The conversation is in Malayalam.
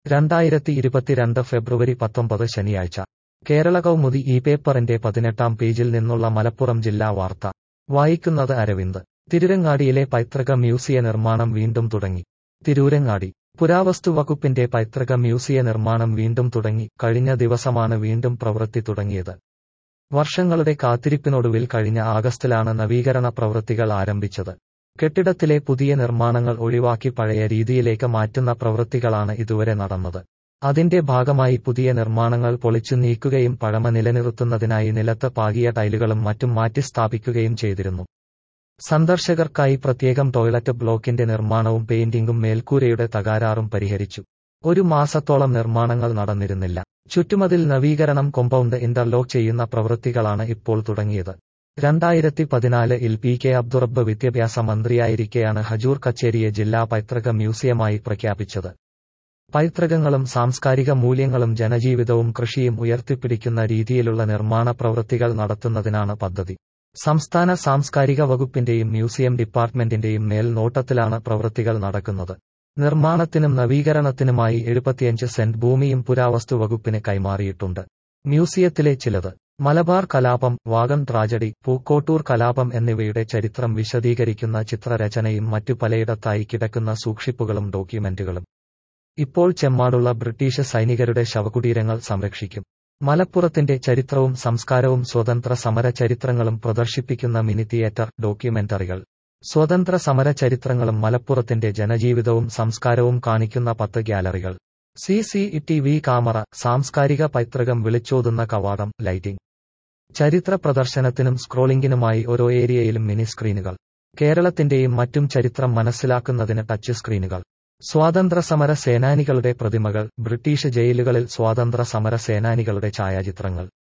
രണ്ടായിരത്തി ഇരുപത്തിരണ്ട് ഫെബ്രുവരി പത്തൊമ്പത് ശനിയാഴ്ച കേരള കൗമുദി ഈ പേപ്പറിന്റെ പതിനെട്ടാം പേജിൽ നിന്നുള്ള മലപ്പുറം ജില്ലാ വാർത്ത വായിക്കുന്നത് അരവിന്ദ് തിരുരങ്ങാടിയിലെ പൈതൃക മ്യൂസിയ നിർമ്മാണം വീണ്ടും തുടങ്ങി തിരൂരങ്ങാടി പുരാവസ്തു വകുപ്പിന്റെ പൈതൃക മ്യൂസിയ നിർമ്മാണം വീണ്ടും തുടങ്ങി കഴിഞ്ഞ ദിവസമാണ് വീണ്ടും പ്രവൃത്തി തുടങ്ങിയത് വർഷങ്ങളുടെ കാത്തിരിപ്പിനൊടുവിൽ കഴിഞ്ഞ ആഗസ്റ്റിലാണ് നവീകരണ പ്രവൃത്തികൾ ആരംഭിച്ചത് കെട്ടിടത്തിലെ പുതിയ നിർമ്മാണങ്ങൾ ഒഴിവാക്കി പഴയ രീതിയിലേക്ക് മാറ്റുന്ന പ്രവൃത്തികളാണ് ഇതുവരെ നടന്നത് അതിന്റെ ഭാഗമായി പുതിയ നിർമ്മാണങ്ങൾ പൊളിച്ചു നീക്കുകയും പഴമ നിലനിർത്തുന്നതിനായി നിലത്ത് പാകിയ ടൈലുകളും മറ്റും മാറ്റി സ്ഥാപിക്കുകയും ചെയ്തിരുന്നു സന്ദർശകർക്കായി പ്രത്യേകം ടോയ്ലറ്റ് ബ്ലോക്കിന്റെ നിർമ്മാണവും പെയിന്റിംഗും മേൽക്കൂരയുടെ തകരാറും പരിഹരിച്ചു ഒരു മാസത്തോളം നിർമ്മാണങ്ങൾ നടന്നിരുന്നില്ല ചുറ്റുമതിൽ നവീകരണം കോമ്പൗണ്ട് ഇന്റർലോക്ക് ചെയ്യുന്ന പ്രവൃത്തികളാണ് ഇപ്പോൾ തുടങ്ങിയത് രണ്ടായിരത്തി പതിനാലിൽ പി കെ അബ്ദുറബ്ബ് വിദ്യാഭ്യാസ മന്ത്രിയായിരിക്കെയാണ് ഹജൂർ കച്ചേരിയെ ജില്ലാ പൈതൃക മ്യൂസിയമായി പ്രഖ്യാപിച്ചത് പൈതൃകങ്ങളും സാംസ്കാരിക മൂല്യങ്ങളും ജനജീവിതവും കൃഷിയും ഉയർത്തിപ്പിടിക്കുന്ന രീതിയിലുള്ള നിർമ്മാണ പ്രവൃത്തികൾ നടത്തുന്നതിനാണ് പദ്ധതി സംസ്ഥാന സാംസ്കാരിക വകുപ്പിന്റെയും മ്യൂസിയം ഡിപ്പാർട്ട്മെന്റിന്റെയും മേൽനോട്ടത്തിലാണ് പ്രവൃത്തികൾ നടക്കുന്നത് നിർമ്മാണത്തിനും നവീകരണത്തിനുമായി എഴുപത്തിയഞ്ച് സെന്റ് ഭൂമിയും പുരാവസ്തു വകുപ്പിന് കൈമാറിയിട്ടുണ്ട് മ്യൂസിയത്തിലെ ചിലത് മലബാർ കലാപം വാഗൺ ട്രാജഡി പൂക്കോട്ടൂർ കലാപം എന്നിവയുടെ ചരിത്രം വിശദീകരിക്കുന്ന ചിത്രരചനയും മറ്റു പലയിടത്തായി കിടക്കുന്ന സൂക്ഷിപ്പുകളും ഡോക്യുമെന്റുകളും ഇപ്പോൾ ചെമ്മാടുള്ള ബ്രിട്ടീഷ് സൈനികരുടെ ശവകുടീരങ്ങൾ സംരക്ഷിക്കും മലപ്പുറത്തിന്റെ ചരിത്രവും സംസ്കാരവും സ്വതന്ത്ര സമര ചരിത്രങ്ങളും പ്രദർശിപ്പിക്കുന്ന മിനി തിയേറ്റർ ഡോക്യുമെന്ററികൾ സ്വതന്ത്ര സമര ചരിത്രങ്ങളും മലപ്പുറത്തിന്റെ ജനജീവിതവും സംസ്കാരവും കാണിക്കുന്ന പത്ത് ഗ്യാലറികൾ C C T V camera സാംസ്കാരിക പൈതൃകം വിളിച്ചോതുന്ന കവാടം ലൈറ്റിംഗ് ചരിത്ര പ്രദർശനത്തിനും സ്ക്രോളിംഗിനുമായി ഓരോ ഏരിയയിലും മിനി സ്ക്രീനുകൾ കേരളത്തിന്റെയും മറ്റും ചരിത്രം മനസ്സിലാക്കുന്നതിന് ടച്ച് സ്ക്രീനുകൾ സ്വാതന്ത്ര്യ സമര സേനാനികളുടെ പ്രതിമകൾ ബ്രിട്ടീഷ് ജയിലുകളിൽ സ്വാതന്ത്ര്യ സമര സേനാനികളുടെ ഛായാചിത്രങ്ങൾ